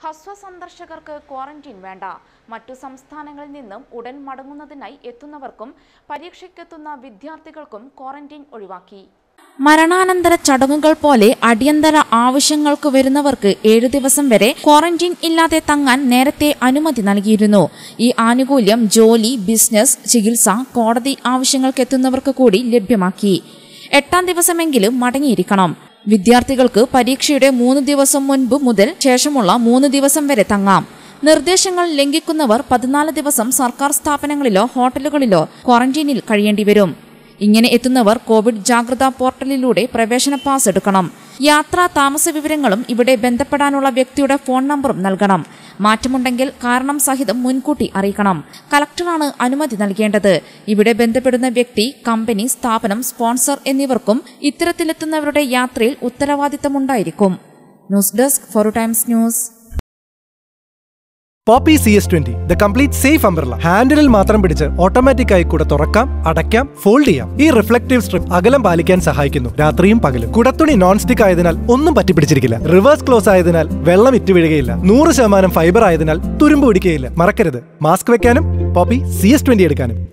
ഹ്രസ്വ സന്ദർശകർക്ക് ക്വാറന്റീൻ വേണ്ട മറ്റു സംസ്ഥാനങ്ങളിൽ നിന്നും ഉടൻ മടങ്ങുന്നതിനായി എത്തുന്നവർക്കും പരീക്ഷയ്ക്കെത്തുന്ന വിദ്യാർത്ഥികൾക്കും ക്വാറന്റീൻ ഒഴിവാക്കി മരണാനന്തര ചടങ്ങുകൾ പോലെ അടിയന്തര ആവശ്യങ്ങൾക്ക് വരുന്നവർക്ക് ഏഴു ദിവസം വരെ ക്വാറന്റീൻ ഇല്ലാതെ തങ്ങാൻ നേരത്തെ അനുമതി നൽകിയിരുന്നു ഈ ആനുകൂല്യം ജോലി ബിസിനസ് ചികിത്സ കോടതി ആവശ്യങ്ങൾക്കെത്തുന്നവർക്ക് കൂടി ലഭ്യമാക്കി എട്ടാം ദിവസമെങ്കിലും മടങ്ങിയിരിക്കണം വിദ്യാർത്ഥികൾക്ക് പരീക്ഷയുടെ മൂന്ന് ദിവസം മുൻപ് മുതൽ ശേഷമുള്ള മൂന്ന് ദിവസം വരെ തങ്ങാം നിർദ്ദേശങ്ങൾ ലംഘിക്കുന്നവർ പതിനാല് ദിവസം സർക്കാർ സ്ഥാപനങ്ങളിലോ ഹോട്ടലുകളിലോ ക്വാറന്റീനിൽ കഴിയേണ്ടി വരും ഇങ്ങനെ എത്തുന്നവർ കോവിഡ് ജാഗ്രതാ പോർട്ടലിലൂടെ പ്രവേശന പാസ് എടുക്കണം യാത്രാ താമസ വിവരങ്ങളും ഇവിടെ ബന്ധപ്പെടാനുള്ള വ്യക്തിയുടെ ഫോൺ നമ്പറും നൽകണം മാറ്റമുണ്ടെങ്കിൽ കാരണം സഹിതം മുൻകൂട്ടി അറിയിക്കണം കളക്ടറാണ് അനുമതി നൽകേണ്ടത് ഇവിടെ ബന്ധപ്പെടുന്ന വ്യക്തി കമ്പനി സ്ഥാപനം സ്പോൺസർ എന്നിവർക്കും ഇത്തരത്തിലെത്തുന്നവരുടെ യാത്രയിൽ ഉത്തരവാദിത്തമുണ്ടായിരിക്കും news desk for times news Popy C S twenty the complete safe umbrella ഹാൻഡിലിൽ മാത്രം പിടിച്ച് ഓട്ടോമാറ്റിക് ആയി കൂടെ തുറക്കാം അടയ്ക്കാം ഫോൾഡ് ചെയ്യാം ഈ റിഫ്ലക്റ്റീവ് സ്ട്രിപ്പ് അകലം പാലിക്കാൻ സഹായിക്കുന്നു രാത്രിയും പകലും കുടത്തുണി നോൺ സ്റ്റിക് ആയതിനാൽ ഒന്നും പറ്റിപ്പിടിച്ചിരിക്കില്ല റിവേഴ്സ് ക്ലോസ് ആയതിനാൽ വെള്ളം ഇറ്റ് വീഴുകയില്ല നൂറ് ശതമാനം ഫൈബർ ആയതിനാൽ തുരുമ്പ് പിടിക്കുകയില്ല മറക്കരുത് മാസ്ക് വെക്കാനും പോപ്പി സി എസ് ട്വന്റി എടുക്കാനും